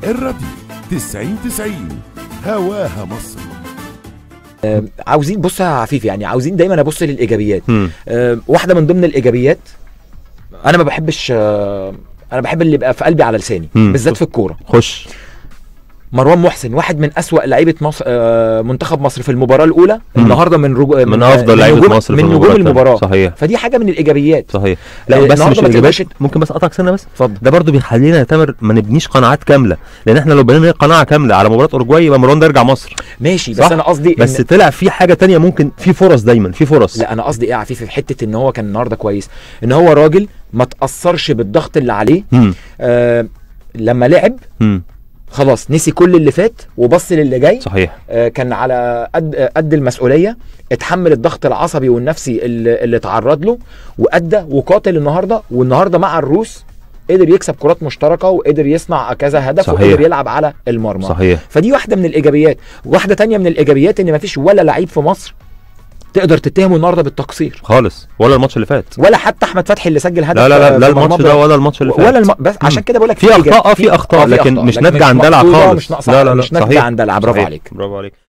الراديو 90 90 هواها مصر عاوزين بص يا عفيف يعني عاوزين دايما ابص للايجابيات مم. آه، واحده من ضمن الايجابيات انا ما بحبش آه، انا بحب اللي يبقى في قلبي على لساني مم. بالذات في الكوره خش مروان محسن واحد من أسوأ لعيبه مصر آه، منتخب مصر في المباراه الاولى مم. النهارده من رجو من افضل لعيبه نجوم- مصر من في نجوم التانية. المباراه صحيح فدي حاجه من الايجابيات صحيح آه، لا بس النهاردة مش ما الاجابات تقدرش- ممكن بس اقطعك سنه بس اتفضل ده برضو بيخلينا يا تامر ما نبنيش قناعات كامله لان احنا لو بنينا قناعه كامله على مباراه اورجواي يبقى مروان ده يرجع مصر ماشي بس صح؟ انا قصدي بس إن... طلع في حاجه تانية ممكن في فرص دايما في فرص لا انا قصدي ايه يا عفيف في حته ان هو كان النهارده كويس ان هو راجل ما تاثرش بالضغط اللي عليه مم. آه لما لعب مم. خلاص نسي كل اللي فات وبص للي جاي صحيح آه، كان على قد آه، قد المسؤوليه اتحمل الضغط العصبي والنفسي اللي, اللي اتعرض له وادى وقاتل النهارده والنهارده مع الروس قدر يكسب كرات مشتركه وقدر يصنع كذا هدف صحيح. وقدر يلعب على المرمى صحيح فدي واحده من الايجابيات واحده تانية من الايجابيات ان مفيش ولا لعيب في مصر تقدر تتهمه النهارده بالتقصير خالص ولا الماتش اللي فات ولا حتى احمد فتحي اللي سجل هدف لا لا آه، لا في لا المرمى الماتش ده ولا الماتش اللي فات ولا الم... بس عشان مم. كده بقول لك في اخطاء اه في اخطاء آه، لكن مش لكن ناتجه عن دلع مقصودة خالص ومش ناقصه لا لا لا مش ناتجه صحيح. عن دلع برافو صحيح. عليك برافو عليك